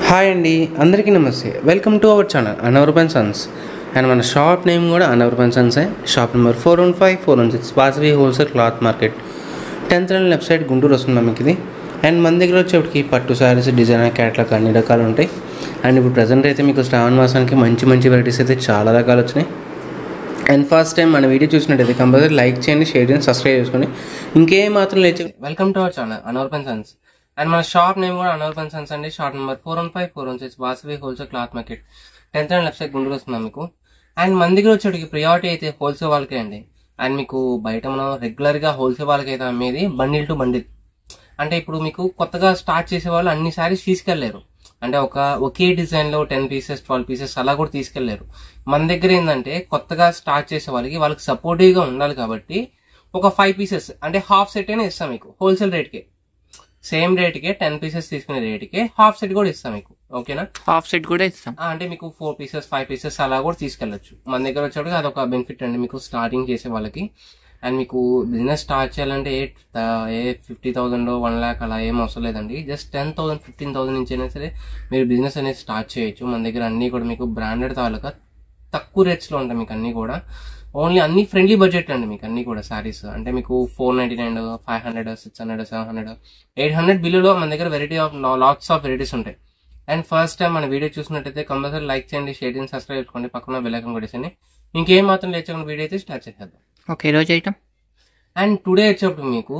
Hi అండి అందరికీ నమస్తే welcome to our channel Anwar sons and మన షాప్ నేమ్ కూడా అనవర్ సన్సే shop number four one five four one six Vasavi wholesale cloth market tenth line left side Guntur వస్తుంది మీకు ఇది అండ్ మన దగ్గర వచ్చేప్పటికి పట్టు శారీస్ డిజైనర్ క్యాట్లాగ్ అన్ని రకాలు ఉంటాయి అండ్ ఇప్పుడు ప్రజెంట్ అయితే మీకు శ్రావణ మాసానికి మంచి మంచి వెరైటీస్ అయితే చాలా రకాలు వచ్చినాయి అండ్ ఫస్ట్ టైం మన వీడియో చూసినట్టయితే కంపల్సరీ లైక్ చేయండి షేర్ చేయండి సబ్స్క్రైబ్ చేసుకోండి ఇంకేం మాత్రం లేచి వెల్కమ్ టు అవర్ ఛానల్ అనోర్పన్ సన్స్ అండ్ మన షాప్ నేమ్ కూడా అనోర్పన్ సన్స్ అండి shop number four one five four one six Vasavi wholesale cloth market tenth and left side Guntur వస్తున్నాం మీకు అండ్ మన దగ్గర వచ్చేటికి ప్రియారిటీ అయితే హోల్సేల్ వాళ్ళకే అండి అండ్ మీకు బయట మనం రెగ్యులర్ గా హోల్సేల్ వాళ్ళకి అయితే అమ్మేది బండిల్ టు బండిల్ అంటే ఇప్పుడు మీకు కొత్తగా స్టార్ట్ చేసే వాళ్ళు అన్ని సారీస్ తీసుకెళ్లేరు అంటే ఒక ఒకే డిజైన్ లో టెన్ పీసెస్ ట్వెల్వ్ పీసెస్ అలా కూడా తీసుకెళ్లేరు మన దగ్గర ఏంటంటే కొత్తగా స్టార్ట్ చేసే వాళ్ళకి వాళ్ళకి సపోర్టివ్ గా ఉండాలి కాబట్టి ఒక ఫైవ్ పీసెస్ అంటే హాఫ్ సెట్ అయినా ఇస్తాం మీకు హోల్సేల్ రేట్కే సేమ్ రేట్కే టెన్ పీసెస్ తీసుకునే రేట్కే హాఫ్ సెట్ కూడా ఇస్తాం మీకు ఓకేనా హాఫ్ సెట్ కూడా ఇస్తాం ఆ, అంటే మీకు ఫోర్ పీసెస్ ఫైవ్ పీసెస్ అలా కూడా తీసుకెళ్ళచ్చు మన దగ్గర వచ్చేటికి అదొక బెనిఫిట్ అండి మీకు స్టార్టింగ్ చేసే వాళ్ళకి అండ్ మీకు బిజినెస్ స్టార్ట్ చేయాలంటే ఏ ఏ ఫిఫ్టీ థౌసండ్ వన్ ల్యాక్ అలా ఏం అవసరం లేదండి just ten thousand fifteen thousand నుంచి అయినా సరే మీరు బిజినెస్ అనేది స్టార్ట్ చేయొచ్చు మన దగ్గర అన్ని కూడా మీకు బ్రాండెడ్ తాలూకా తక్కువ రేట్స్ లో ఉంటాయి మీకు అన్ని కూడా ఓన్లీ అన్ని ఫ్రెండ్లీ బడ్జెట్ అండి మీకు అన్ని కూడా సారీస్ అంటే మీకు four ninety nine five hundred six hundred seven hundred eight hundred బిల్లులో మన దగ్గర variety of lots of varieties ఉంటాయి అండ్ ఫస్ట్ టైం మన వీడియో చూసినట్టయితే కంపల్సరీ లైక్ చేయండి షేర్ చేయండి సబ్స్క్రైబ్ చేసుకోండి పక్కన బెల్ ఐకాన్ కొట్టేసండి ఇంకేం మాత్రం లేచకుండా వీడియో అయితే స్టార్ట్ చేసేద్దాం ఓకే ఈరోజు ఐటమ్ అండ్ టుడే వచ్చేప్పుడు మీకు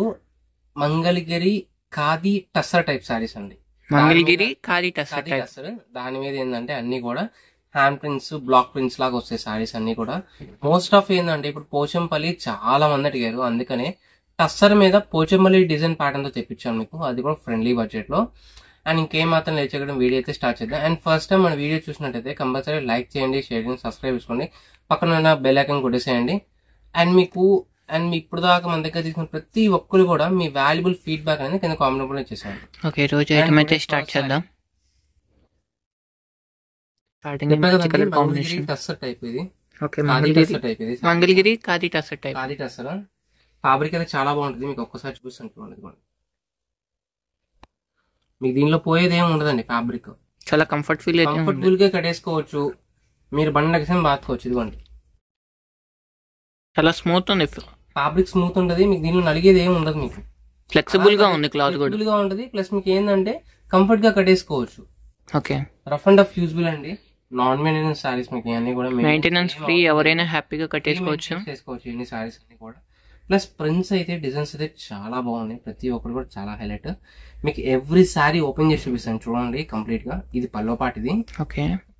మంగళగిరి ఖాదీ టస్సర్ టైప్ సారీస్ అండి మంగళగిరి ఖాళీ టసర్ ఖాదీ టైప్ టస్సర్ దాని మీద ఏంటంటే అన్ని కూడా హ్యాండ్ ప్రింట్స్ బ్లాక్ ప్రింట్స్ లాగా వస్తాయి సారీస్ అన్ని కూడా మోస్ట్ ఆఫ్ ఏంటంటే ఇప్పుడు పోచంపల్లి చాలా మంది అడిగారు అందుకనే టస్సర్ మీద పోచంపల్లి డిజైన్ ప్యాటర్న్ తో తెప్పించాను మీకు అది కూడా ఫ్రెండ్లీ బడ్జెట్ లో అండ్ ఇంకేం మాత్రం లేచడం వీడియో అయితే స్టార్ట్ చేద్దాం అండ్ ఫస్ట్ టైం మన వీడియో చూసినట్టయితే కంపల్సరీ లైక్ చేయండి షేర్ చేయండి సబ్స్క్రైబ్ చేసుకోండి పక్కన ఉన్న బెల్ ఐకాన్ కొట్టేసేయండి అండ్ మీకు అండ్ మీ ఇప్పుడు దాకా మన దగ్గర తీసుకున్న ప్రతి ఒక్కరు కూడా మీ వాల్యుబుల్ ఫీడ్బ్యాక్ అనేది కింద కామెంట్ కూడా ఇచ్చేసాను ఓకే ఈరోజు ఐటమ్ అయితే స్టార్ట్ చేద్దాం స్టార్టింగ్ మంచి కలర్ కాంబినేషన్ టస్సర్ టైప్ ఇది ఓకే ఖాదీ మంగళగిరి టస్సర్ టైప్ ఇది మంగళగిరి ఖాళీ టసర్ టైప్ ఖాదీ టస్సర్ ఫ్యాబ్రిక్ అయితే చాలా బాగుంటుంది మీకు ఒక్కసారి చూపిస్తాను చూడండి ఇదిగోండి. మీకు దీనిలో పోయేది ఏమి ఉండదండి ఫ్యాబ్రిక్ చాలా కంఫర్ట్ ఫీల్ అయితే ఉంది కంఫర్టబుల్ గా కట్టేసుకోవచ్చు మీరు బండి ఎక్సం బాతుకోవచ్చు ఇదిగోండి చాలా స్మూత్ ఉంది ఫ్యాబ్రిక్ స్మూత్ ఉంటది మీకు దీనిలో నలిగేది ఏమి ఉండదు మీకు ఫ్లెక్సిబుల్ గా ఉంది క్లాత్ కూడా Flexible గా ఉంటది ప్లస్ మీకు ఏంటంటే కంఫర్ట్ గా కట్టేసుకోవచ్చు okay rough and tough usable అండి నాన్ మెయింటెనెన్స్ సారీస్ మీకు ఇవన్నీ కూడా మెయింటెనెన్స్ ఫ్రీ ఎవరైనా హ్యాపీగా కట్టేసుకోవచ్చు చేసుకోవచ్చు ఎన్ని సారీస్ అన్ని కూడా ప్లస్ ప్రింట్స్ అయితే డిజైన్స్ అయితే చాలా బాగున్నాయి ప్రతి ఒక్కరు కూడా చాలా హైలైట్ మీకు ఎవ్రీ సారీ ఓపెన్ చేసి చూపిస్తాను చూడండి కంప్లీట్ గా ఇది పల్లో పాటిది ఓకే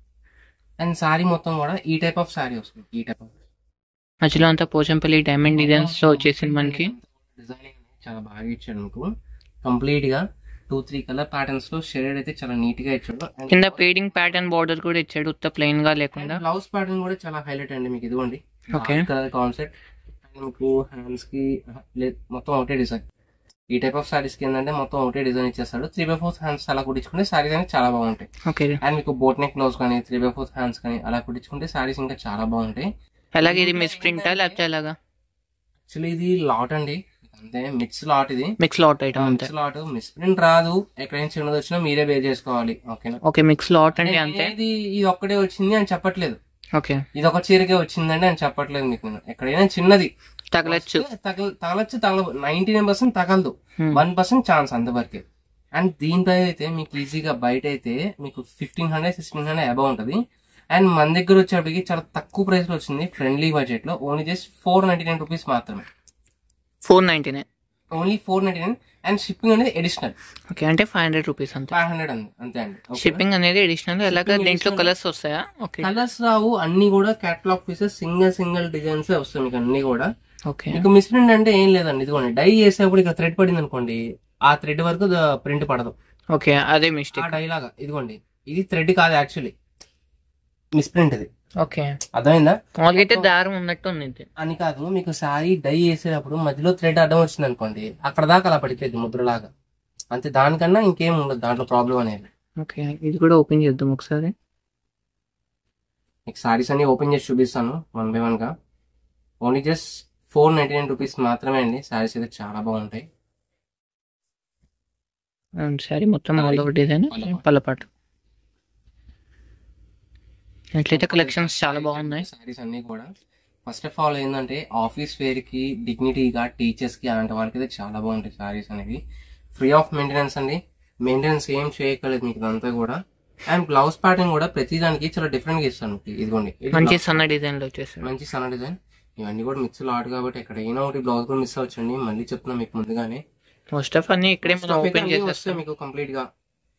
అండ్ సారీ మొత్తం కూడా ఈ టైప్ ఆఫ్ సారీ వస్తుంది ఈ టైప్ ఆఫ్ మధ్యలో అంతా పోచంపల్లి డైమండ్ డిజైన్స్ తో వచ్చేసింది మనకి డిజైనింగ్ చాలా బాగా ఇచ్చాడు మీకు కంప్లీట్ గా టూ త్రీ కలర్ ప్యాటర్న్స్ లో షేడ్ అయితే చాలా నీట్ గా ఇచ్చాడు And కింద పేడింగ్ ప్యాటర్న్ బార్డర్ కూడా ఇచ్చాడు ఉత్త ప్లెయిన్ గా లేకుండా బ్లౌజ్ ప్యాటర్న్ కూడా చాలా హైలైట్ అండి మీకు ఇదిగోండి Okay. కలర్ కాన్సెప్ట్ అండ్ మీకు హ్యాండ్స్ కి ఆహా, లేదు మొత్తం ఒకటే డిజైన్ ఈ టైప్ ఆఫ్ సారీస్ కి ఏంటంటే మొత్తం ఒకటే డిజైన్ ఇచ్చేస్తాడు త్రీ బై ఫోర్త్ హ్యాండ్స్ అలా కుట్టించుకుంటే సారీస్ అనేది చాలా బాగుంటాయి ఓకే అండ్ మీకు బోట్ నెక్ బ్లౌజ్ కానీ త్రీ బై ఫోర్త్ హ్యాండ్స్ కానీ అలా కుట్టించుకుంటే సారీస్ ఇంకా చాలా బాగుంటాయి అలాగే ఇది మిస్ ప్రింటా లేకపోతే అలాగా యాక్చువల్లీ ఇది లాట్ అండి అంతే మిక్స్ లాట్ ఇది మిక్స్ లాట్ ఐటమ్ అంతే మిక్స్ లాట్ మిస్ ప్రింట్ రాదు ఎక్కడైనా చిన్నది వచ్చినా మీరే బేర్ చేసుకోవాలి ఓకేనా ఓకే మిక్స్ లాట్ అంటే అంతే ఇది ఇది ఒక్కటే వచ్చింది అని చెప్పట్లేదు ఓకే ఇది ఒక చీరకే వచ్చిందండి అని చెప్పట్లేదు మీకు నేను ఎక్కడైనా చిన్నది తగలచ్చు వస్తే తగల తగలచ్చు తగల నైన్టీ నైన్ పర్సెంట్ తగలదు Hmm. వన్ పర్సెంట్ ఛాన్స్ అంతవరకే అండ్ దీనిపై అయితే మీకు ఈజీగా బయట అయితే మీకు fifteen hundred sixteen hundred above ఉంటుంది అండ్ మన దగ్గర వచ్చేప్పటికి చాలా తక్కువ ప్రైస్ లో వచ్చింది ఫ్రెండ్లీ బడ్జెట్ లో only just four ninety nine rupees మాత్రమే four ninety nine only four ninety nine and shipping అనేది అడిషనల్ ఓకే అంటే ఫైవ్ హండ్రెడ్ రూపీస్ అంతే ఫైవ్ హండ్రెడ్ అండి అంతే అండి షిప్పింగ్ అనేది అడిషనల్ అలాగే Shipping దీంట్లో additional. కలర్స్ వస్తాయా ఓకే కలర్స్ రావు అన్ని కూడా catalogue pieces single single designs వస్తాయి మీకు అన్ని కూడా ఓకే మీకు మిస్ప్రింట్ అంటే ఏం లేదండి ఇదిగోండి డై చేసేప్పుడు ఇక థ్రెడ్ పడింది అనుకోండి ఆ థ్రెడ్ వరకు ప్రింట్ పడదు ఓకే అదే ఆ మిస్టేక్ డై లాగా ఇదిగోండి ఇది థ్రెడ్ కాదు యాక్చువల్లీ మిస్ప్రింట్ ఇది ఓకే అర్థమైందా మామూలుగా అయితే దారం ఉన్నట్టు ఉంది ఇది. అని కాదు మీకు సారీ డై చేసేటప్పుడు మధ్యలో థ్రెడ్ అడ్డం వచ్చింది అనుకోండి అక్కడ దాకా అలా పడిపోయింది ముద్రలాగా అంతే దానికన్నా ఇంకేం ఉండదు దాంట్లో ప్రాబ్లం అనేది ఓకే ఇది కూడా ఓపెన్ చేద్దాం ఒకసారి మీకు సారీస్ అన్ని ఓపెన్ చేసి చూపిస్తాను వన్ బై వన్ గా only just four ninety nine rupees మాత్రమే అండి సారీస్ అయితే చాలా బాగుంటాయి సారీ మొత్తం ఆల్ ఓవర్ డిజైన్ పల్లపాటు ఎట్లయితే కలెక్షన్స్ చాలా బాగున్నాయి సారీస్ అన్ని కూడా ఫస్ట్ ఆఫ్ ఆల్ ఏంటంటే ఆఫీస్ వేర్ కి డిగ్నిటీగా టీచర్స్ కి అలాంటి వాళ్ళకి అయితే చాలా బాగుంటాయి సారీస్ అనేవి ఫ్రీ ఆఫ్ మెయింటెనెన్స్ అండి మెయింటెనెన్స్ ఏం చేయక్కర్లేదు మీకు ఇదంతా కూడా అండ్ బ్లౌజ్ ప్యాటర్న్ కూడా ప్రతి దానికి చాలా డిఫరెంట్ గా ఇస్తాను మీకు ఇదిగోండి ఇది మంచి blouse. సన్న డిజైన్ లో వచ్చేసాడు మంచి సన్న డిజైన్ ఇవన్నీ కూడా మిక్స్ లాట్ కాబట్టి ఎక్కడైనా ఒకటి బ్లౌజ్ కూడా మిస్ అవ్వచ్చండి మళ్ళీ చెప్తున్నా మీకు ముందుగానే మోస్ట్ ఆఫ్ అన్ని ఇక్కడే మనం Stuff అయితే ఓపెన్ అన్నీ వస్తాయి చేసేస్తాం మీకు కంప్లీట్ గా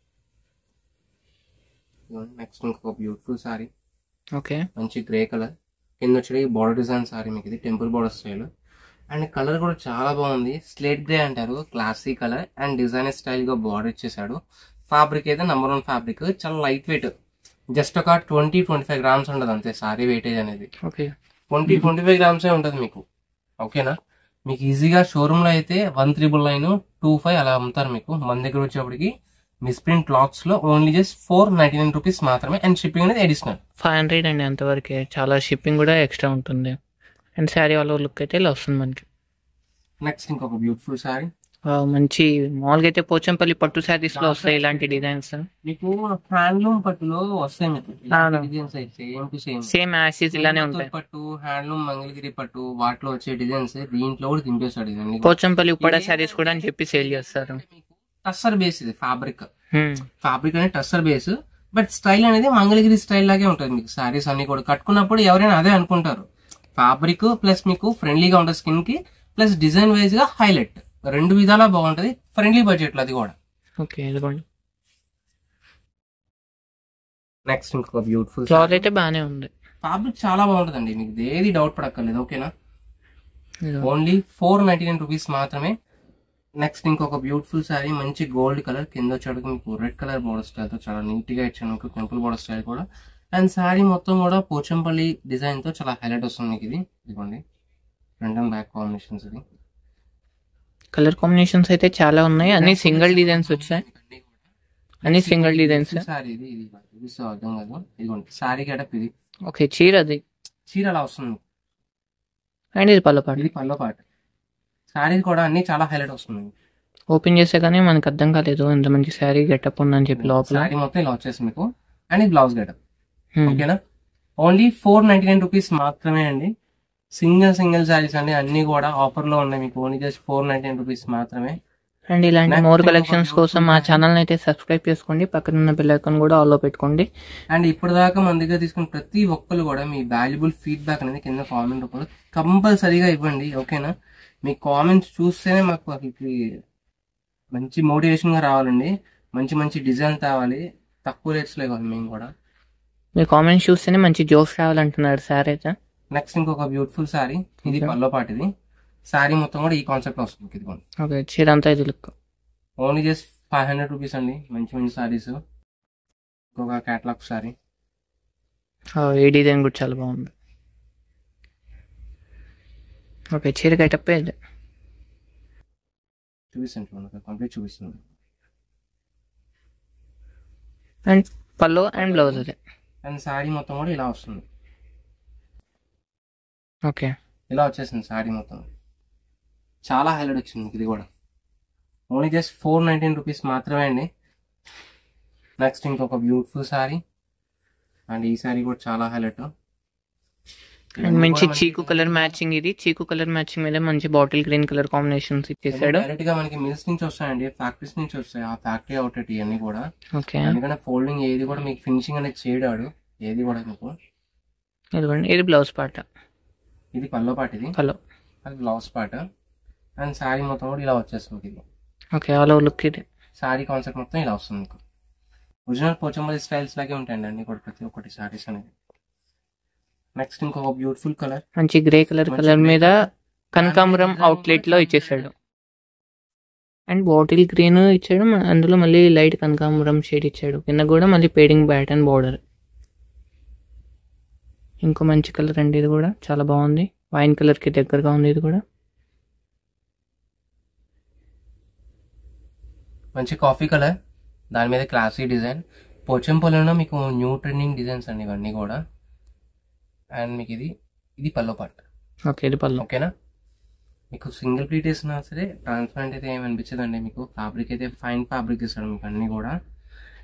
నెక్స్ట్ ఇంకొక బ్యూటిఫుల్ సారీ ఓకే మంచి గ్రే కలర్ కింద వచ్చి బార్డర్ డిజైన్ సారీ మీకు ఇది temple border style and colour కూడా చాలా బాగుంది స్లేట్ గ్రే అంటారు classy colour and design style గా బార్డర్ ఇచ్చేసాడు ఫ్యాబ్రిక్ అయితే నంబర్ వన్ ఫ్యాబ్రిక్ చాలా లైట్ వెయిట్ జస్ట్ ఒక ట్వంటీ ట్వంటీ ఫైవ్ గ్రామ్స్ ఉండదు అంతే సారీ వెయిటేజ్ అనేది ఓకే ట్వంటీ ట్వంటీ ఫైవ్ గ్రామ్సే ఉంటుంది మీకు ఓకేనా మీకు ఈజీగా షోరూమ్ లో అయితే one triple nine two five అలా అమ్ముతారు మీకు మన దగ్గర వచ్చేప్పటికి మిస్ప్రింట్ క్లాత్స్ లో only just four ninety nine rupees మాత్రమే అండ్ షిప్పింగ్ అనేది అడిషనల్ ఫైవ్ హండ్రెడ్ అండి అంతవరకే చాలా షిప్పింగ్ కూడా ఎక్స్ట్రా ఉంటుంది అండ్ శారీ వాళ్ళ లుక్ అయితే ఇలా వస్తుంది మనకి నెక్స్ట్ ఇంకొక బ్యూటిఫుల్ సారీ ఆ, మంచి మామూలుగా అయితే పోచంపల్లి పట్టు శారీస్ లో వస్తాయి ఇలాంటి డిజైన్స్ మీకు హ్యాండ్లూమ్ పట్టులో వస్తాయి మీకు అవును. Designs same to same same యాసిస్ ఇలానే ఉంటాయి పట్టు హ్యాండ్లూమ్ మంగళగిరి పట్టు వాటిలో వచ్చే డిజైన్స్ దీంట్లో కూడా దింపేస్తాడు ఇవన్నీ పోచంపల్లి ఉప్పడ శారీస్ కూడా అని చెప్పి సేల్ చేస్తారు టస్సర్ బేస్ ఇది ఫ్యాబ్రిక్ హ్మ్. ఫ్యాబ్రిక్ అనేది టస్సర్ బేస్ బట్ స్టైల్ అనేది మంగళగిరి స్టైల్ లాగే ఉంటుంది మీకు సారీస్ అన్ని కూడా కట్టుకున్నప్పుడు ఎవరైనా అదే అనుకుంటారు ఫ్యాబ్రిక్ ప్లస్ మీకు ఫ్రెండ్లీగా ఉంటుంది స్కిన్ కి ప్లస్ డిజైన్ వైజ్ గా హైలైట్ రెండు విధాలా బాగుంటది ఫ్రెండ్లీ బడ్జెట్ లో అది కూడా ఓకే ఇదిగోండి నెక్స్ట్ ఇంకొక బ్యూటిఫుల్ క్లాత్ అయితే బాగానే ఉంది ఫ్యాబ్రిక్ చాలా బాగుంటుందండి మీకు ఏది డౌట్ పడక్కర్లేదు ఓకేనా ఇదిగో. Only four ninety nine rupees మాత్రమే నెక్స్ట్ ఇంకొక బ్యూటిఫుల్ శారీ మంచి గోల్డ్ కలర్ కింద వచ్చేటికి మీకు రెడ్ కలర్ బోర్డర్ స్టైల్ తో చాలా నీట్ గా ఇచ్చాను మీకు టెంపుల్ బోర్డర్ స్టైల్ కూడా అండ్ శారీ మొత్తం కూడా పోచంపల్లి డిజైన్ తో చాలా హైలైట్ వస్తుంది మీకు ఇది ఇదిగోండి ఫ్రంట్ అండ్ బ్యాక్ కాంబినేషన్స్ ఇది కలర్ కాంబినేషన్స్ అయితే చాలా ఉన్నాయి అన్ని సింగిల్ డిజైన్స్ వచ్చాయి అన్ని సింగిల్ డిజైన్స్ శారీ ఇది ఇది ఇది సో అర్థం కాదు ఇదిగోండి శారీ గెటప్ ఇది ఓకే చీర అది చీర అలా వస్తుంది మీకు. అండ్ ఇది పల్లపాటి ఇది పల్లో పాట శారీ కూడా అన్ని చాలా హైలైట్ వస్తుంది ఓపెన్ చేస్తే కానీ మనకు అర్థం కాలేదు ఎంత మంచి శారీ గెటప్ ఉందని చెప్పి లోపల శారీ మొత్తం ఇలా వచ్చేసి మీకు అండ్ ఇది బ్లౌజ్ గెటప్ హ్మ్. ఓకేనా only four ninety nine rupees మాత్రమే అండి సింగిల్ సింగిల్ శారీస్ అండి అన్ని కూడా ఆఫర్ లో ఉన్నాయి మీకు only just four ninety nine rupees మాత్రమే అండ్ ఇలాంటి Next మోర్ ఇంకొక కలెక్షన్స్ కోసం మా beautiful ఛానల్ అయితే సబ్స్క్రైబ్ చేసుకోండి పక్కన ఉన్న బెల్ ఐకాన్ కూడా ఆల్లో పెట్టుకోండి అండ్ ఇప్పటిదాకా మన దగ్గర తీసుకున్న ప్రతి ఒక్కరు కూడా మీ వాల్యుబుల్ ఫీడ్బ్యాక్ అనేది కింద కామెంట్ రూపంలో కంపల్సరీగా ఇవ్వండి ఓకేనా మీ కామెంట్స్ చూస్తేనే మాకు అసలుకి మంచి మోటివేషన్ గా రావాలండి మంచి మంచి డిజైన్ తేవాలి తక్కువ రేట్స్ లో ఇవ్వాలి మేము కూడా మీ కామెంట్స్ చూస్తేనే మంచి జోక్స్ రావాలంటున్నారు సార్ అయితే నెక్స్ట్ ఇంకొక బ్యూటిఫుల్ శారీ ఇది Okay. పల్లో పాటిది శారీ మొత్తం కూడా ఈ కాన్సెప్ట్ వస్తుంది ఇదిగోండి ఓకే చీర అంతా ఇది look only just five hundred rupees అండి మంచి మంచి సారీస్ ఇంకొక క్యాటలాగ్ సారీ ఈ డిజైన్ కూడా చాలా బాగుంది ఓకే చీర గెటప్ ఇది చూపిస్తాను చూడండి కంప్లీట్ చూపిస్తుంది అండ్ పల్లో అండ్ బ్లౌజ్ అదే అండ్ శారీ మొత్తం కూడా ఇలా వస్తుంది ఓకే ఇలా వచ్చేసింది శారీ మొత్తం చాలా హైలైట్ వచ్చింది మీకు ఇది కూడా only just four nineteen rupees మాత్రమే అండి నెక్స్ట్ ఇంకొక బ్యూటిఫుల్ శారీ అండ్ ఈ శారీ కూడా చాలా హైలైట్ అండ్ మంచి చీకు కలర్ మ్యాచింగ్ ఇది చీకు కలర్ మ్యాచింగ్ మీద మంచి బాటిల్ గ్రీన్ కలర్ కాంబినేషన్స్ ఇచ్చేసాడు డైరెక్ట్ గా మనకి మిల్స్ నుంచి వస్తాయండి ఫ్యాక్టరీస్ నుంచి వస్తాయి ఆ ఫ్యాక్టరీ అవుట్లెట్ ఇవన్నీ కూడా ఓకే ఎందుకంటే ఫోల్డింగ్ ఏది కూడా మీకు ఫినిషింగ్ అనేది చేయడాడు ఏది కూడా మీకు ఇదిగోండి ఇది బ్లౌజ్ పార్ట్ ఇది పల్లో పాట ఇది పల్లో అది బ్లౌజ్ పాట అండ్ శారీ మొత్తం కూడా ఇలా వచ్చేస్తుంది మీకు ఇది ఓకే ఆల్ ఓవర్ లుక్ ఇది శారీ కాన్సెప్ట్ మొత్తం ఇలా వస్తుంది మీకు ఒరిజినల్ పోచంపల్లి స్టైల్స్ లాగే ఉంటాయండి అన్ని కూడా ప్రతి ఒక్కటి శారీస్ అనేది నెక్స్ట్ ఇంకొక బ్యూటిఫుల్ కలర్ మంచి గ్రే కలర్ మంచి కలర్ grey మీద colour. కనకాంబరం design అవుట్లెట్ లో కూడా ఇచ్చేసాడు అండ్ బాటిల్ గ్రీన్ ఇచ్చాడు మ- అందులో మళ్ళీ లైట్ కనకాంబరం షేడ్ ఇచ్చాడు కింద కూడా మళ్ళీ పేడింగ్ బ్యాట్ అండ్ బార్డర్ ఇంకో మంచి కలర్ అండి ఇది కూడా చాలా బాగుంది వైన్ కలర్ కి దగ్గరగా ఉంది ఇది కూడా మంచి కాఫీ కలర్ దాని మీద క్లాసీ డిజైన్ పోచంపల్లిలో మీకు న్యూ ట్రెండింగ్ డిజైన్స్ అండి ఇవన్నీ కూడా అండ్ మీకు ఇది ఇది పల్లో పార్ట్ ఓకే ఇది పళ్ళు ఓకేనా మీకు సింగిల్ ప్లీట్ వేసినా సరే ట్రాన్స్పరెంట్ అయితే ఏమి అనిపించదండి మీకు ఫ్యాబ్రిక్ అయితే ఫైన్ ఫ్యాబ్రిక్ ఇస్తాడు మీకు అన్ని కూడా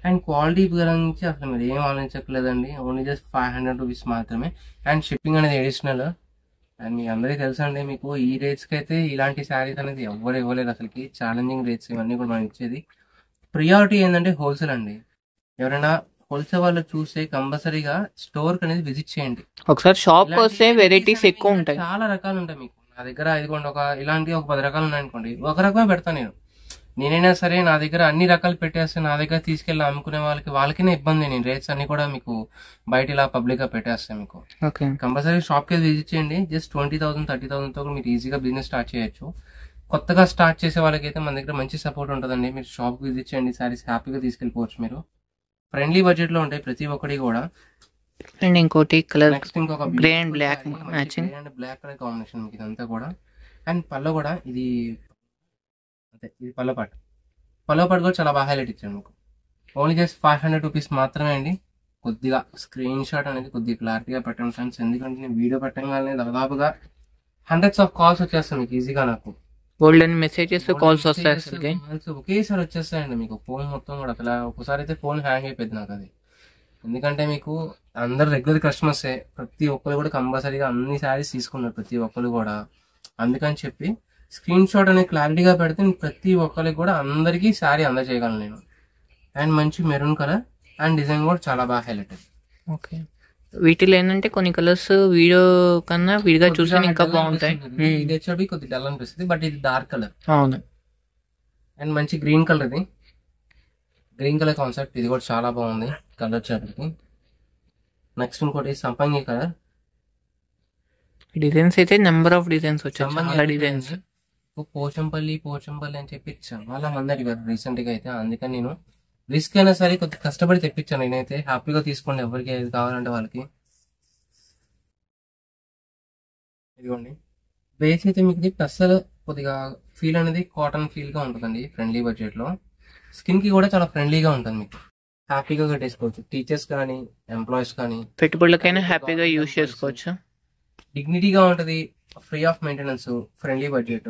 అండ్ క్వాలిటీ గురించి అసలు మీరు ఏం ఆలోచించట్లేదండి only just five hundred rupees మాత్రమే అండ్ షిప్పింగ్ అనేది అడిషనల్ అండ్ మీ అందరికీ తెలుసండి మీకు ఈ రేట్స్కి అయితే ఇలాంటి శారీస్ అనేది ఎవరు ఇవ్వలేరు అసలుకి ఛాలెంజింగ్ రేట్స్ ఇవన్నీ కూడా మనం ఇచ్చేది ప్రియారిటీ ఏంటంటే హోల్సేల్ అండి ఎవరైనా హోల్సేల్ వాళ్ళు చూస్తే కంపల్సరీగా స్టోర్ అనేది విజిట్ చేయండి ఒకసారి షాప్ కి వస్తే ఇలాంటి వెరైటీస్ varieties ఎక్కువ అనేవి ఉంటాయి చాలా రకాలు ఉంటాయి మీకు నా దగ్గర ఇదిగోండి ఒక ఇలాంటి ఒక పది రకాలు ఉన్నాయనుకోండి ఒక రకమే పెడతాను నేను నేనైనా సరే నా దగ్గర అన్ని రకాలు పెట్టేస్తే నా దగ్గర తీసుకెళ్ళి అమ్ముకునే వాళ్ళకి వాళ్ళకినే ఇబ్బంది నేను రేట్స్ అన్ని కూడా మీకు బయట ఇలా పబ్లిక్ గా పెట్టేస్తాను మీకు ఓకే కంపల్సరీ షాప్ కి విజిట్ చేయండి just twenty thousand thirty thousand తో కూడా మీరు ఈజీగా బిజినెస్ స్టార్ట్ చేయొచ్చు కొత్తగా స్టార్ట్ చేసే వాళ్ళకైతే మన దగ్గర మంచి సపోర్ట్ ఉంటుందండి మీరు షాప్ కి విజిట్ చేయండి సారీస్ హ్యాపీగా తీసుకెళ్ళిపోవచ్చు మీరు ఫ్రెండ్లీ బడ్జెట్ లో ఉంటాయి ప్రతి ఒక్కటి కూడా అండ్ ఇంకోటి కలర్ నెక్స్ట్ ఇంకొక Grey and black matching. And black colour combination మీకు ఇదంతా కూడా అండ్ పళ్ళు కూడా ఇది అంతే ఇది పళ్ళ పాటు పళ్ళ పాటు కూడా చాలా బాగా హైలైట్ ఇచ్చాను మీకు only just five hundred rupees మాత్రమే అండి కొద్దిగా స్క్రీన్ షాట్ అనేది కొద్దిగా క్లారిటీగా పెట్టండి ఫ్రెండ్స్ ఎందుకంటే నేను వీడియో పెట్టగానే దాదాపుగా హండ్రెడ్స్ ఆఫ్ కాల్స్ వచ్చేస్తాయి మీకు ఈజీగా నాకు గోల్డెన్ మెసేజెస్ కాల్స్ వస్తాయి అసలుకి Calls ఒకేసారి వచ్చేస్తాయండి మీకు ఫోన్ మొత్తం కూడా అసలు ఒకసారి అయితే ఫోన్ హ్యాంగ్ అయిపోయింది నాకు అది ఎందుకంటే మీకు అందరు రెగ్యులర్ కస్టమర్సే ప్రతి ఒక్కరు కూడా కంపల్సరీగా అన్ని శారీస్ తీసుకున్నారు ప్రతి ఒక్కరు కూడా అందుకని చెప్పి స్క్రీన్ షాట్ అనేది క్లారిటీగా పెడితే నేను ప్రతి ఒక్కరికి కూడా అందరికీ శారీ అందజేయగలను నేను అండ్ మంచి మెరూన్ కలర్ అండ్ డిజైన్ కూడా చాలా బాగా హైలైట్ ఓకే వీటిలో ఏంటంటే కొన్ని కలర్స్ వీడియో కన్నా విడిగా చూస్తే ఇంకా బాగుంటాయి ఇది వచ్చేది కొద్దిగా డల్ అనిపిస్తుంది బట్ ఇది డార్క్ కలర్ అవును అండ్ మంచి గ్రీన్ కలర్ ఇది గ్రీన్ కలర్ కాన్సెప్ట్ ఇది కూడా చాలా బాగుంది కలర్ వచ్చేటప్పటికి నెక్స్ట్ ఇంకోటి సంపంగి కలర్ డిజైన్స్ అయితే నెంబర్ ఆఫ్ డిజైన్స్ వచ్చాయి సంపంగి చాలా డిజైన్స్ పోచంపల్లి పోచంపల్లి అని చెప్పి చాలా మంది అడిగారు రీసెంట్ గా అయితే అందుకని నేను రిస్క్ అయినా సరే కొద్దిగా కష్టపడి తెప్పించాను నేనైతే హ్యాపీగా తీసుకోండి ఎవరికి ఏది కావాలంటే వాళ్ళకి ఇదిగోండి బేస్ అయితే మీకు ఇది అస్సలు కొద్దిగా ఫీల్ అనేది కాటన్ ఫీల్ గా ఉంటుందండి ఫ్రెండ్లీ బడ్జెట్ లో స్కిన్ కి కూడా చాలా ఫ్రెండ్లీగా ఉంటుంది మీకు హ్యాపీగా కట్టేసుకోవచ్చు టీచర్స్ కానీ ఎంప్లాయీస్ కానీ పెట్టుబడులకైనా హ్యాపీగా యూజ్ చేసుకోవచ్చు డిగ్నిటీగా ఉంటుంది free of maintenance friendly budget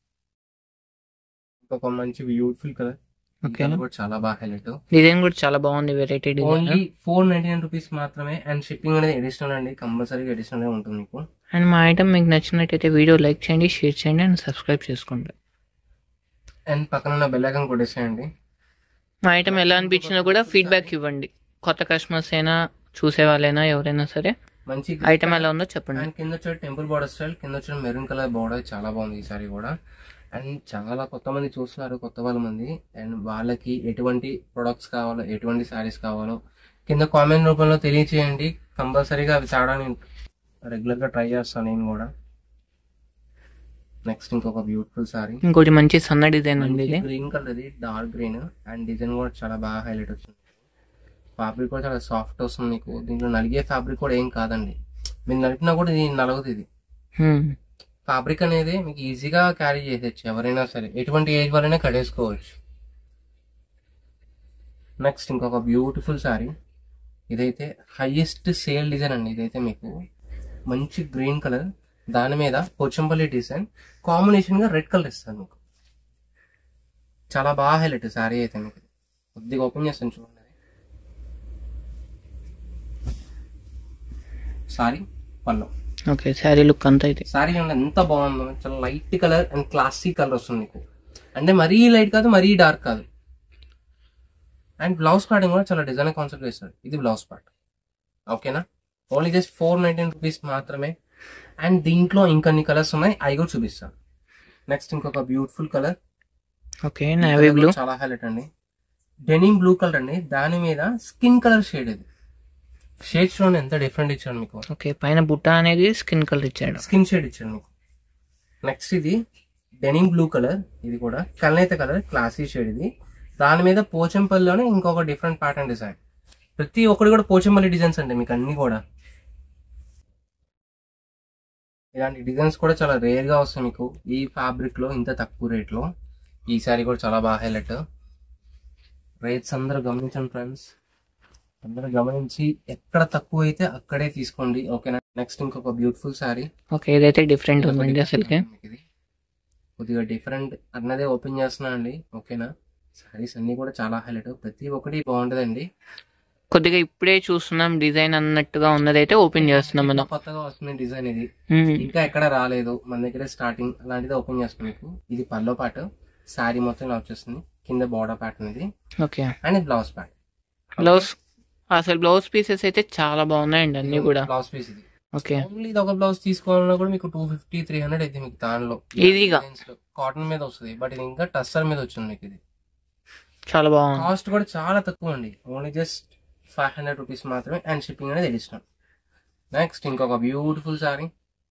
ఒక మంచి బ్యూటిఫుల్ కలర్ ఓకే కూడా చాలా బాగా హైలైట్ డిజైన్ కూడా చాలా బాగుంది variety design only four ninety nine rupees మాత్రమే అండ్ షిప్పింగ్ అనేది అడిషనల్ అండి కంపల్సరీగా అడిషనల్ గా ఉంటుంది మీకు అండ్ మా ఐటమ్ మీకు నచ్చినట్టయితే వీడియో లైక్ చేయండి షేర్ చేయండి అండ్ సబ్స్క్రైబ్ చేసుకోండి అండ్ పక్కన ఉన్న బెల్ ఐకాన్ కొట్టేసేయండి మా ఐటమ్ ఎలా అనిపించినా కూడా ఫీడ్బ్యాక్ ఇవ్వండి కొత్త కస్టమర్స్ అయినా చూసే వాళ్ళైనా ఎవరైనా సరే మంచి ఐటమ్ ఎలా ఉందో చెప్పండి అండ్ కింద వచ్చే టెంపుల్ బార్డర్ స్టైల్ కింద వచ్చిన మెరూన్ కలర్ బార్డర్ చాలా బాగుంది ఈసారి కూడా అండ్ చాలా కొత్త మంది చూస్తున్నారు కొత్త వాళ్ళ మంది అండ్ వాళ్ళకి ఎటువంటి ప్రొడక్ట్స్ కావాలో ఎటువంటి శారీస్ కావాలో కింద కామెంట్ రూపంలో తెలియచేయండి కంపల్సరీగా అవి చాలా నేను రెగ్యులర్ గా ట్రై చేస్తాను నేను కూడా నెక్స్ట్ ఇంకొక బ్యూటిఫుల్ సారీ ఇంకోటి మంచి సన్న డిజైన్ ఉంది ఇది గ్రీన్ కలర్ ఇది డార్క్ గ్రీన్ అండ్ డిజైన్ కూడా చాలా బాగా హైలైట్ వచ్చింది ఫ్యాబ్రిక్ కూడా చాలా సాఫ్ట్ వస్తుంది మీకు దీంట్లో నలిగే ఫ్యాబ్రిక్ కూడా ఏం కాదండి మీరు నలిపినా కూడా ఇది నలగదు ఇది హ్మ్. ఫ్యాబ్రిక్ అనేది మీకు ఈజీగా క్యారీ చేసేయచ్చు ఎవరైనా సరే ఎటువంటి ఏజ్ వాళ్ళైనా కడేసుకోవచ్చు నెక్స్ట్ ఇంకొక బ్యూటిఫుల్ సారీ ఇదైతే హైయెస్ట్ సేల్ డిజైన్ అండి ఇదైతే మీకు మంచి గ్రీన్ కలర్ దాని మీద పోచంపల్లి డిజైన్ కాంబినేషన్ గా రెడ్ కలర్ ఇస్తాను మీకు చాలా బాగా హైలైట్ సారీ అయితే మీకు కొద్దిగా ఓపెన్ చేస్తాను చూడండి సారీ పళ్ళు ఓకే శారీ లుక్ అంతా ఇది సారీ చూడండి ఎంత బాగుందో చాలా light colour and classic colour వస్తుంది మీకు అంటే మరీ లైట్ కాదు మరీ డార్క్ కాదు అండ్ బ్లౌజ్ పార్టింగ్ కూడా చాలా డిజైన్ కాన్సెప్ట్ వేస్తాడు ఇది బ్లౌజ్ పార్ట్ ఓకేనా only just four nineteen rupees మాత్రమే అండ్ దీంట్లో ఇంకొన్ని కలర్స్ ఉన్నాయి అవి కూడా చూపిస్తాను నెక్స్ట్ ఇంకొక beautiful colour okay navy blue చాలా హైలైట్ అండి డెనిమ్ బ్లూ కలర్ అండి దాని మీద స్కిన్ కలర్ షేడ్ ఇది షేడ్స్ లో ఎంత డిఫరెంట్ ఇచ్చాడు మీకు ఓకే పైన బుట్ట అనేది స్కిన్ కలర్ ఇచ్చాడు స్కిన్ షేడ్ ఇచ్చాడు మీకు నెక్స్ట్ ఇది డెనిమ్ బ్లూ కలర్ ఇది కూడా కల్నేత కలర్ క్లాసీ షేడ్ ఇది దాని మీద పోచంపల్లిలోనే ఇంకొక డిఫరెంట్ ప్యాటర్న్ డిజైన్ ప్రతి ఒక్కటి కూడా పోచంపల్లి డిజైన్స్ అండి మీకు అన్ని కూడా ఇలాంటి డిజైన్స్ కూడా చాలా రేర్ గా వస్తాయి మీకు ఈ ఫ్యాబ్రిక్ లో ఇంత తక్కువ రేట్ లో ఈ సారీ కూడా చాలా బాగా హైలైట్ రేట్స్ అందరూ గమనించండి ఫ్రెండ్స్ అందరూ గమనించి ఎక్కడ తక్కువ అయితే అక్కడే తీసుకోండి ఓకేనా నెక్స్ట్ ఇంకొక బ్యూటిఫుల్ సారీ ఓకే ఇదైతే డిఫరెంట్ ఉందండి అసలుకి ఇది కొద్దిగా డిఫరెంట్ అన్నదే ఓపెన్ చేస్తున్నా అండి ఓకేనా సారీస్ అన్నీ కూడా చాలా హైలైట్ ప్రతి ఒక్కటి బాగుంటుందండి కొద్దిగా ఇప్పుడే చూస్తున్నాం డిజైన్ అన్నట్టుగా ఉన్నదైతే ఓపెన్ చేస్తున్నాం మనం కొత్తగా వస్తుంది డిజైన్ ఇది మ్మ్. ఇంకా ఎక్కడ రాలేదు మన దగ్గర స్టార్టింగ్ అలాంటిది ఓపెన్ చేస్తాం మీకు ఇది పల్లో పాట శారీ మొత్తం ఇలా వచ్చేస్తుంది కింద బార్డర్ ప్యాటర్న్ ఇది ఓకే అండ్ ఇది బ్లౌజ్ ప్యాట్ బ్లౌజ్ అసలు బ్లౌజ్ పీసెస్ అయితే చాలా బాగున్నాయండి అన్ని కూడా బ్లౌజ్ పీస్ ఇది ఓకే ఓన్లీ ఇది ఒక బ్లౌజ్ తీసుకోవాలన్నా కూడా మీకు టూ ఫిఫ్టీ త్రీ హండ్రెడ్ అయితే మీకు దానిలో ఈజీగా. కాటన్ మీద వస్తుంది బట్ ఇది ఇంకా టస్సర్ మీద వచ్చింది మీకు ఇది చాలా బాగుంది కాస్ట్ కూడా చాలా తక్కువ అండి only just five hundred rupees మాత్రమే అండ్ షిప్పింగ్ అనేది ఎడిషనల్ నెక్స్ట్ ఇంకొక బ్యూటిఫుల్ సారీ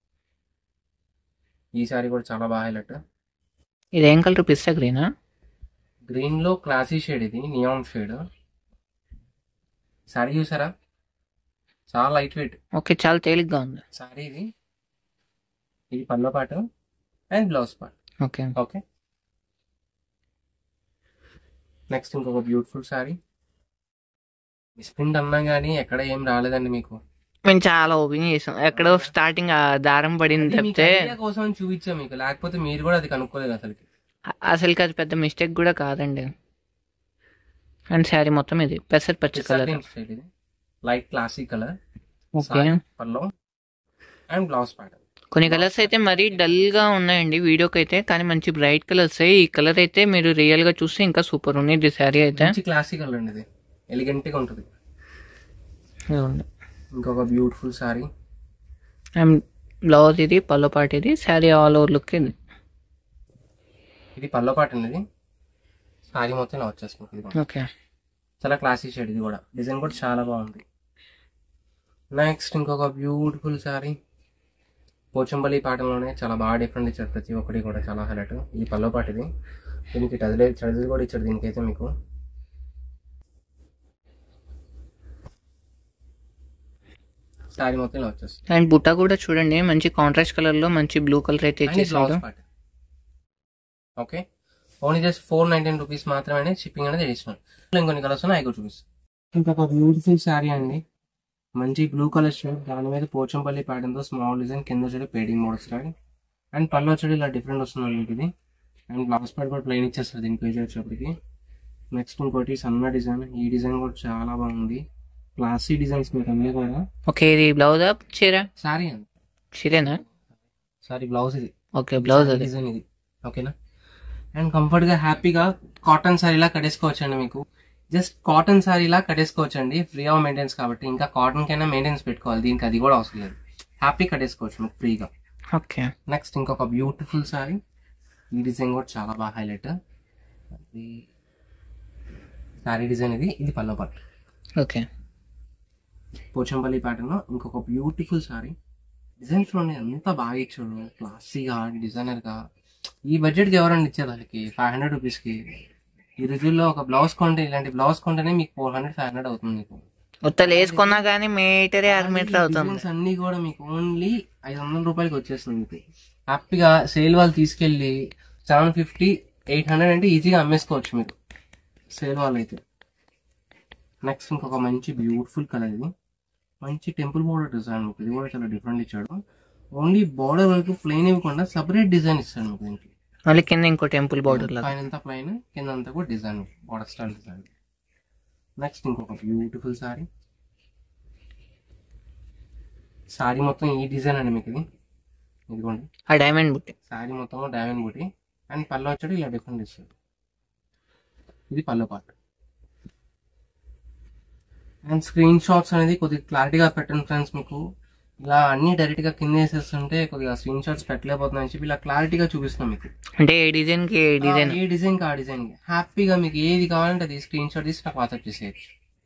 ఈ సారీ కూడా చాలా బాగా హైలైట్ ఇదేం కలర్ పిస్తా గ్రీనా గ్రీన్ లో క్లాసీ షేడ్ ఇది నియాన్ షేడ్ సారీ చూసారా చాలా లైట్ వెయిట్ ఓకే చాలా తేలిగ్గా ఉంది సారీ ఇది ఇది పల్లో పాట and blouse part okay okay next ఇంకొక బ్యూటిఫుల్ సారీ మిస్ప్రింట్ అన్నా కానీ ఎక్కడ ఏం రాలేదండి మీకు మేము చాలా ఓపెన్ చేసాం ఎక్కడో స్టార్టింగ్ ఆ దారం పడింది అది మీకు తప్పితే idea కోసం చూపించాం మీకు లేకపోతే మీరు కూడా అది కనుక్కోలేదు అసలుకి అసలుకి అది పెద్ద మిస్టేక్ కూడా కాదండి అండ్ శారీ మొత్తం ఇది పెసర్ పచ్చ కలర్ ఇది light classic colour okay pallu and blouse pattern కొన్ని కలర్స్ అయితే మరీ డల్ గా ఉన్నాయండి వీడియోకి అయితే కానీ మంచి బ్రైట్ కలర్స్ ఈ కలర్ అయితే మీరు రియల్ గా చూస్తే ఇంకా సూపర్ ఉంది ఈ శారీ అయితే మంచి క్లాసిక్ కలర్ అండి ఇది ఎలిగెంట్ గా ఉంటుంది ఇదిగోండి. ఇంకొక బ్యూటిఫుల్ సారీ అండ్ బ్లౌజ్ ఇది పల్లో పాట ఇది శారీ ఆల్ ఓవర్ లుక్ ఇది ఇది పల్లో పాట అండి ఇది సారీ మొత్తం ఇలా వచ్చేస్తుంది ఇది కూడా. ఓకే చాలా క్లాసిక్ షేడ్ ఇది కూడా డిజైన్ కూడా చాలా బాగుంది నెక్స్ట్ ఇంకొక బ్యూటిఫుల్ సారీ పోచంపల్లి పాటలోనే చాలా బాగా డిఫరెంట్ ఇచ్చారు ప్రతి ఒక్కటి కూడా చాలా హైలైట్ ఇది పల్లో పాట ఇది దీనికి టజలే టజల్ కూడా ఇచ్చాడు దీనికైతే మీకు సారీ మొత్తం ఇలా వచ్చేస్తుంది అండ్ బుట్ట కూడా చూడండి మంచి కాంట్రాస్ట్ కలర్ లో మంచి బ్లూ కలర్ అయితే అండ్ ఇది బ్లౌజ్ ఇచ్చేసాడు part okay only just four nineteen rupees మాత్రమే షిప్పింగ్ అనేది ఎడిషనల్ ఇంకొన్ని కలర్స్ ఉన్నాయి అవి చూపిస్తాను ఇంకొక బ్యూటిఫుల్ శారీ అండి మంచి బ్లూ కలర్ షేడ్ దాని మీద పోచంపల్లి ప్యాటర్న్ తో స్మాల్ డిజైన్ కింద వచ్చి పేడింగ్ మోడల్ స్టైల్ అండ్ పళ్ళు వచ్చి ఇలా డిఫరెంట్ వస్తుంది మీకు ఇది అండ్ బ్లౌజ్ ప్యాడ్ కూడా ప్లెయిన్ ఇచ్చేస్తారు దీని పేజ్ వచ్చేప్పటికి నెక్స్ట్ ఇంకోటి సన్న డిజైన్ ఈ డిజైన్ కూడా చాలా బాగుంది క్లాసీ డిజైన్స్ మీకు అన్నీ కూడా ఓకే ఇది బ్లౌజ్ అప్ చీర శారీ అండి చీరేనా సారీ బ్లౌజ్ ఇది ఓకే బ్లౌజ్ అది డిజైన్ ఇది ఓకేనా అండ్ కంఫర్ట్ గా హ్యాపీగా కాటన్ సారీలా కట్టేసుకోవచ్చు అండి మీకు జస్ట్ కాటన్ సారీలా కట్టేసుకోవచ్చు అండి ఫ్రీ ఆఫ్ మెయింటెన్స్ కాబట్టి ఇంకా కాటన్ కైనా మెయింటెన్స్ పెట్టుకోవాలి దీనికి అది కూడా అవసరం లేదు హ్యాపీ కట్టేసుకోవచ్చు మీకు ఫ్రీగా ఓకే నెక్స్ట్ ఇంకొక బ్యూటిఫుల్ సారీ ఈ డిజైన్ కూడా చాలా బాగా హైలైట్ అది సారీ డిజైన్ ఇది ఇది పల్లో పట్టు ఓకే పోచంపల్లి ప్యాటర్న్ ఇంకొక బ్యూటిఫుల్ సారీ డిజైన్ చూడండి ఎంత బాగా ఇచ్చాడు క్లాసీగా డిజైనర్ గా ఈ బడ్జెట్ కి ఎవరైనా ఇచ్చారు వాళ్ళకి ఫైవ్ హండ్రెడ్ రూపీస్ కి ఈ రోజుల్లో ఒక బ్లౌజ్ కొంటే ఇలాంటి బ్లౌజ్ కొంటేనే మీకు ఫోర్ హండ్రెడ్ ఫైవ్ హండ్రెడ్ అవుతుంది మీకు ఉత్తలు వేసుకున్నా కానీ మీటరే ఆరు మీటర్ అవుతుంది డిజైన్స్ అన్ని కూడా మీకు ఓన్లీ ఐదు వందల రూపాయలకి వచ్చేస్తుంది మీకు హ్యాపీగా సేల్ వాళ్ళు తీసుకెళ్ళి సెవెన్ ఫిఫ్టీ ఎయిట్ హండ్రెడ్ అంటే ఈజీగా అమ్మేసుకోవచ్చు మీకు సేల్ వాళ్ళు అయితే నెక్స్ట్ ఇంకొక మంచి బ్యూటిఫుల్ కలర్ ఇది మంచి టెంపుల్ బోర్డర్ డిజైన్ మీకు ఇది కూడా చాలా డిఫరెంట్ ఇచ్చాడు ఓన్లీ బోర్డర్ వరకు ప్లెయిన్ ఇవ్వకుండా సపరేట్ డిజైన్ ఇస్తాడు మీకు దీనికి మళ్ళీ కింద ఇంకో టెంపుల్ బార్డర్ లాగా పైన అంతా ప్లెయిన్ కింద అంతా కూడా design border style design next ఇంకొక బ్యూటిఫుల్ సారీ సారీ మొత్తం ఈ డిజైన్ అండి మీకు ఇది ఇదిగోండి ఆ డైమండ్ బుట్టి సారీ మొత్తం డైమండ్ బూటీ అండ్ పళ్ళు వచ్చాడు ఇలా డిఫరెంట్ ఇస్తాడు ఇది పళ్ళు పార్ట్ అండ్ స్క్రీన్ షాట్స్ అనేది కొద్దిగా క్లారిటీగా పెట్టండి ఫ్రెండ్స్ మీకు ఇలా అన్ని డైరెక్ట్ గా కింద వేసేస్తుంటే కొద్దిగా స్క్రీన్ షాట్స్ పెట్టలేకపోతున్నాయని చెప్పి ఇలా క్లారిటీగా చూపిస్తున్నాం మీకు అంటే ఏ డిజైన్ కి ఏ డిజైన్ ఆ, ఏ డిజైన్ కి ఆ డిజైన్ కి హ్యాపీగా మీకు ఏది కావాలంటే అది స్క్రీన్ షాట్ తీసి నాకు వాట్సాప్ చేసేయచ్చు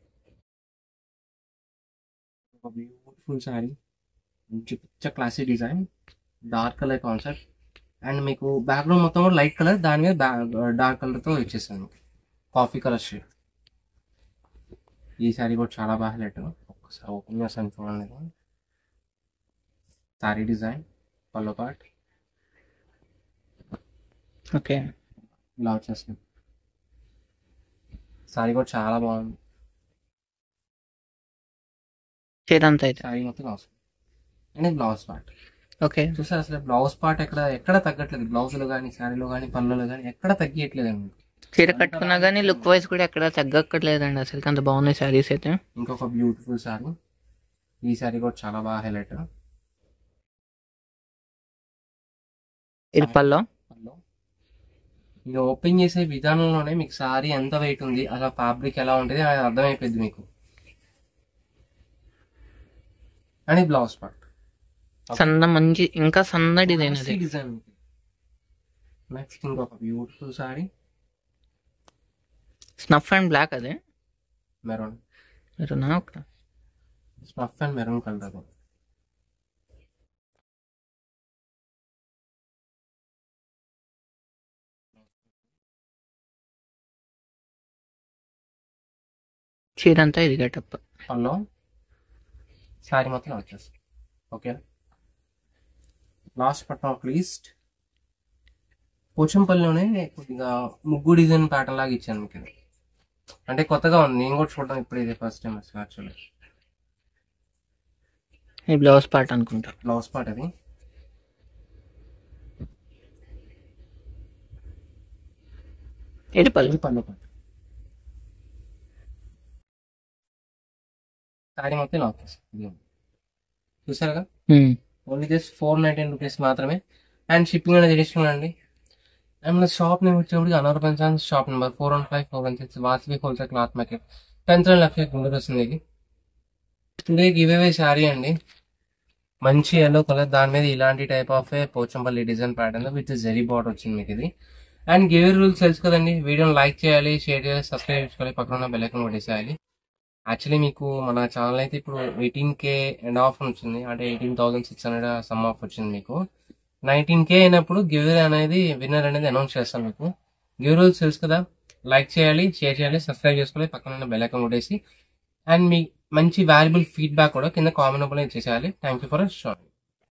ఒక బ్యూటిఫుల్ సారీ మంచి పిచ్చ classic design dark colour concept and మీకు బ్యాక్గ్రౌండ్ మొత్తం కూడా లైట్ కలర్ దాని మీద డార్క్ కలర్ తో ఇచ్చేస్తాను మీకు కాఫీ కలర్ షేడ్ ఈ సారీ కూడా చాలా బాగా హైలైట్ ఒక్కసారి ఓపెన్ చేస్తాను చూడండి sari design pallu part okay ఇలా వచ్చేస్తుంది సారీ కూడా చాలా బాగుంది చీర అంతా అయితే సారీ మొత్తం అవసరం అండ్ బ్లౌజ్ పార్ట్ ఓకే చూసారు అసలు బ్లౌజ్ పార్ట్ ఎక్కడ ఎక్కడ తగ్గట్లేదు బ్లౌజ్లో కానీ శారీలో కానీ పళ్ళలో కానీ ఎక్కడ తగ్గియట్లేదు అండి చీర కట్టుకున్నా కానీ లుక్ వైజ్ కూడా ఎక్కడ తగ్గక్కర్లేదండి అసలు అంత బాగున్నాయి శారీస్ అయితే ఇంకొక బ్యూటిఫుల్ సారీ ఈ సారీ కూడా చాలా బాగా హైలైట్ ఇది పల్లో ఇది ఓపెన్ చేసే విధానంలోనే మీకు సారీ ఎంత వెయిట్ ఉంది అలా ఫ్యాబ్రిక్ ఎలా ఉంటుంది అది అర్థమైపోయింది మీకు అని బ్లౌజ్ పార్ట్ సన్న మంచి ఇంకా సన్న డిజైన్ అది డిజైన్ నెక్స్ట్ ఇంకొక beautiful sari snuff and black అదే మెరూన్ మీరు నా ఒక స్నఫ్ అండ్ మెరూన్ కలర్ చీర అంతా ఇది గెటప్ పల్లో సారీ మొత్తం వచ్చేస్తుంది okay last but not least పోచంపల్లిలోనే కొద్దిగా ముగ్గు డిజైన్ ప్యాటర్న్ లాగా ఇచ్చాను మీకు ఇది. అంటే కొత్తగా ఉంది నేను కూడా చూడడం ఇప్పుడు ఇదే ఫస్ట్ టైం యాక్చువల్లీ ఈ బ్లౌజ్ పార్ట్ అనుకుంటా బ్లౌజ్ పార్ట్ అది ఇది పళ్ళు ఇది పళ్ళు పార్ట్ సారీ మొత్తం ఇలా వచ్చేస్తుంది చూసారుగా um. Only just four nineteen rupees మాత్రమే అండ్ షిప్పింగ్ అనేది అడిషనల్ అండి అండ్ మన షాప్ నేమ్ వచ్చేప్పటికి అనవర్ పెన్షన్ shop number four one five four one six Vasavi wholesale cloth market tenth left Guntur వస్తుంది ఇది టుడే గివ్ అవే శారీ అండి మంచి ఎల్లో కలర్ దాని మీద ఇలాంటి type of Pochampally design pattern with zari border వచ్చింది మీకు ఇది అండ్ గివ్ రూల్స్ తెలుసు కదండి వీడియోని లైక్ చేయాలి షేర్ చేయాలి సబ్స్క్రైబ్ చేసుకోవాలి పక్కన ఉన్న బెల్ ఐకాన్ కొట్టేసేయాలి యాక్చువల్లీ మీకు మన ఛానల్ అయితే ఇప్పుడు ఎయిటీన్ కే ఎండ్ ఆఫ్ వచ్చింది అంటే eighteen thousand six hundred sum of వచ్చింది మీకు నైన్టీన్ కే అయినప్పుడు గివ్ అనేది విన్నర్ అనేది అనౌన్స్ చేస్తాను మీకు గివ్ రూల్స్ తెలుసు కదా లైక్ చేయాలి షేర్ చేయాలి సబ్స్క్రైబ్ చేసుకోవాలి పక్కన ఉన్న బెల్ ఐకాన్ కొట్టేసి అండ్ మీ మంచి వాల్యుబుల్ ఫీడ్బ్యాక్ కూడా కింద కామెంట్ ఇచ్చేసేయాలి థ్యాంక్ యూ ఫర్ షార్ట్